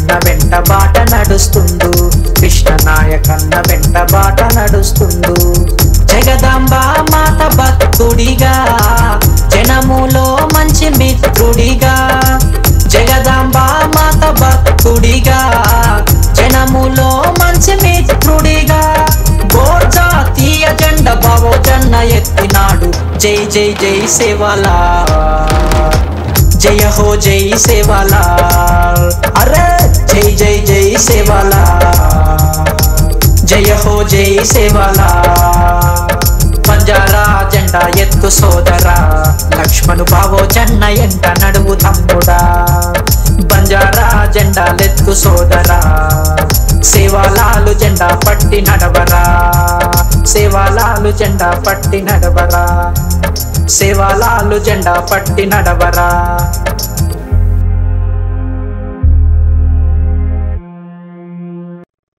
నాయకన్న వెంట బాట నడుస్తుండు కృష్ణ నాయకన్న వెంట బాట నడుస్తుండు జగదాంబ మాత భక్తుడిగా జనములో మంచి మిత్రుడిగా జగదాంబ మాత భక్తుడిగా జనములో మంచి మిత్రుడిగా గోర్జాతీయ జెండ బావో జన్న ఎత్తినాడు జై జై జై సేవలా జయ హో జై సేవాలా అరే జై జై జై సేవాలా జయ హో జై సేవాలా బంజారా జెండా ఎత్తు సోదరా లక్ష్మణు బావో జన్న ఎంట నడువు తమ్ముడా బంజారా జెండాలెత్తు సోదరా సేవాలాలు జెండా పట్టి నడవరా సేవాలాలు జెండా పట్టి నడవరా సేవాలాలు జెండా పట్టి నడవరా